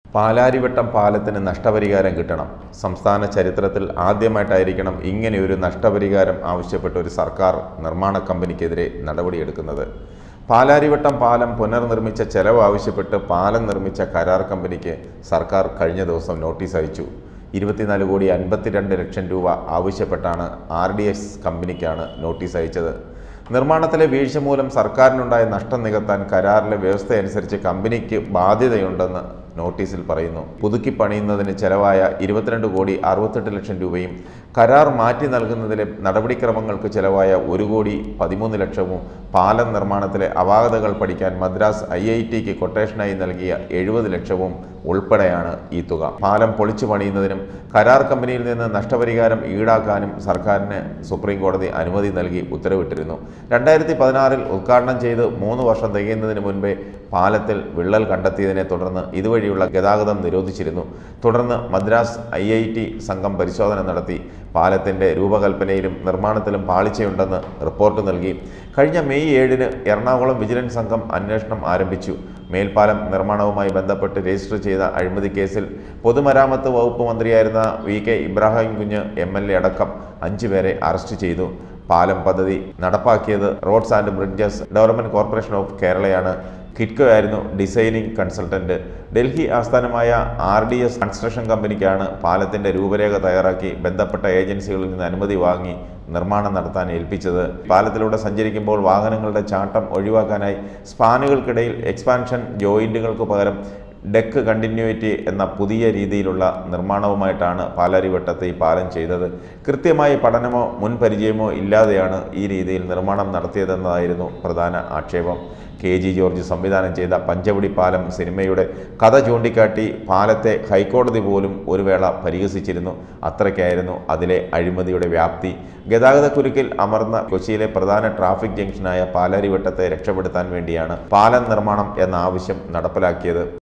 പാലാരിവട്ടം പാലത്തിന് നഷ്ടപരിഹാരം കിട്ടണം സംസ്ഥാന ചരിത്രത്തിൽ ആദ്യമായിട്ടായിരിക്കണം ഇങ്ങനെയൊരു നഷ്ടപരിഹാരം ആവശ്യപ്പെട്ട ഒരു സർക്കാർ നിർമ്മാണ കമ്പനിക്കെതിരെ നടപടിയെടുക്കുന്നത് പാലാരിവട്ടം പാലം പുനർനിർമ്മിച്ച ചെലവ് ആവശ്യപ്പെട്ട് പാലം നിർമ്മിച്ച കരാർ കമ്പനിക്ക് സർക്കാർ കഴിഞ്ഞ ദിവസം നോട്ടീസ് അയച്ചു ഇരുപത്തിനാല് കോടി അൻപത്തിരണ്ട് ലക്ഷം രൂപ ആവശ്യപ്പെട്ടാണ് ആർ ഡി എസ് കമ്പനിക്കാണ് നോട്ടീസ് അയച്ചത് നിർമ്മാണത്തിലെ വീഴ്ച മൂലം സർക്കാരിനുണ്ടായ നഷ്ടം നികത്താൻ കരാറിലെ വ്യവസ്ഥയനുസരിച്ച് കമ്പനിക്ക് ബാധ്യതയുണ്ടെന്ന് നോട്ടീസിൽ പറയുന്നു പുതുക്കി പണിയുന്നതിന് ചെലവായ ഇരുപത്തിരണ്ട് കോടി അറുപത്തെട്ട് ലക്ഷം രൂപയും കരാർ മാറ്റി നൽകുന്നതിലെ നടപടിക്രമങ്ങൾക്ക് ചെലവായ ഒരു കോടി പതിമൂന്ന് ലക്ഷവും പാലം നിർമ്മാണത്തിലെ അപാകതകൾ പഠിക്കാൻ മദ്രാസ് ഐ ഐ ടിക്ക് കൊട്ടേഷനായി നൽകിയ എഴുപത് ലക്ഷവും ഉൾപ്പെടെയാണ് ഈ തുക പാലം പൊളിച്ചു പണിയുന്നതിനും കരാർ കമ്പനിയിൽ നിന്ന് നഷ്ടപരിഹാരം ഈടാക്കാനും സർക്കാരിന് സുപ്രീം കോടതി അനുമതി നൽകി ഉത്തരവിട്ടിരുന്നു രണ്ടായിരത്തി പതിനാറിൽ ഉദ്ഘാടനം ചെയ്ത് മൂന്ന് വർഷം തികയുന്നതിന് മുൻപേ പാലത്തിൽ വിള്ളൽ കണ്ടെത്തിയതിനെ തുടർന്ന് ഇതുവഴിയുള്ള ഗതാഗതം നിരോധിച്ചിരുന്നു തുടർന്ന് മദ്രാസ് ഐ ഐ ടി സംഘം പരിശോധന നടത്തി പാലത്തിൻ്റെ രൂപകൽപ്പനയിലും നിർമ്മാണത്തിലും പാളിച്ചയുണ്ടെന്ന് റിപ്പോർട്ട് നൽകി കഴിഞ്ഞ മെയ് ഏഴിന് എറണാകുളം വിജിലൻസ് സംഘം അന്വേഷണം ആരംഭിച്ചു മേൽപ്പാലം നിർമ്മാണവുമായി ബന്ധപ്പെട്ട് രജിസ്റ്റർ ചെയ്ത അഴിമതി കേസിൽ പൊതുമരാമത്ത് വകുപ്പ് മന്ത്രിയായിരുന്ന വി കെ ഇബ്രാഹിം കുഞ്ഞ് എം എൽ എ അടക്കം അഞ്ചുപേരെ അറസ്റ്റ് ചെയ്തു പാലം പദ്ധതി നടപ്പാക്കിയത് roads and bridges development corporation of കേരളയാണ് കിറ്റ്കോ ആയിരുന്നു ഡിസൈനിങ് കൺസൾട്ടന്റ് ഡൽഹി ആസ്ഥാനമായ ആർ ഡി എസ് കൺസ്ട്രക്ഷൻ കമ്പനിക്കാണ് പാലത്തിന്റെ രൂപരേഖ തയ്യാറാക്കി ബന്ധപ്പെട്ട ഏജൻസികളിൽ നിന്ന് അനുമതി വാങ്ങി നിർമ്മാണം നടത്താൻ ഏൽപ്പിച്ചത് പാലത്തിലൂടെ സഞ്ചരിക്കുമ്പോൾ വാഹനങ്ങളുടെ ചാട്ടം ഒഴിവാക്കാനായി സ്പാനുകൾക്കിടയിൽ എക്സ്പാൻഷൻ ജോയിന്റുകൾക്ക് പകരം ഡെക്ക് കണ്ടിന്യൂറ്റി എന്ന പുതിയ രീതിയിലുള്ള നിർമ്മാണവുമായിട്ടാണ് പാലാരിവട്ടത്ത് ഈ പാലം ചെയ്തത് കൃത്യമായ പഠനമോ മുൻ പരിചയമോ ഇല്ലാതെയാണ് ഈ രീതിയിൽ നിർമ്മാണം നടത്തിയതെന്നതായിരുന്നു പ്രധാന ആക്ഷേപം കെ ജി ജോർജ് സംവിധാനം ചെയ്ത പഞ്ചവടി പാലം സിനിമയുടെ കഥ ചൂണ്ടിക്കാട്ടി പാലത്തെ ഹൈക്കോടതി പോലും ഒരു വേള പരിഹസിച്ചിരുന്നു അത്രയ്ക്കായിരുന്നു അതിലെ അഴിമതിയുടെ വ്യാപ്തി ഗതാഗതക്കുരുക്കിൽ അമർന്ന കൊച്ചിയിലെ പ്രധാന ട്രാഫിക് ജംഗ്ഷനായ പാലാരിവട്ടത്തെ രക്ഷപ്പെടുത്താൻ വേണ്ടിയാണ് പാലം നിർമ്മാണം എന്ന ആവശ്യം നടപ്പിലാക്കിയത്